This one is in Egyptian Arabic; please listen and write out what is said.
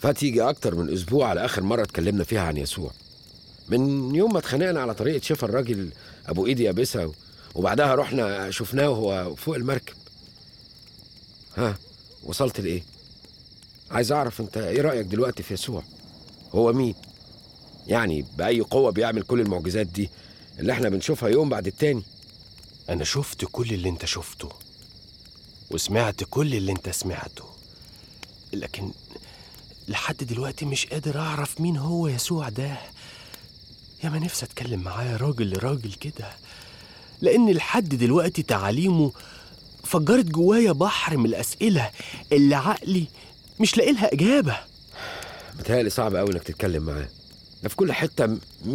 فات يجي أكتر من أسبوع على آخر مرة اتكلمنا فيها عن يسوع من يوم ما اتخانقنا على طريقة شفا الراجل أبو إيدي يابسة وبعدها رحنا شفناه وهو فوق المركب ها وصلت لإيه؟ عايز أعرف أنت إيه رأيك دلوقتي في يسوع؟ هو مين؟ يعني بأي قوة بيعمل كل المعجزات دي اللي احنا بنشوفها يوم بعد التاني أنا شفت كل اللي أنت شفته وسمعت كل اللي أنت سمعته لكن لحد دلوقتي مش قادر أعرف مين هو يسوع ده يا ما نفسي أتكلم معاه راجل لراجل كده لأن لحد دلوقتي تعاليمه فجرت جوايا بحر من الأسئلة اللي عقلي مش لاقي لها إجابة متهيألي صعب قوي انك تتكلم معاه ده في كل حتة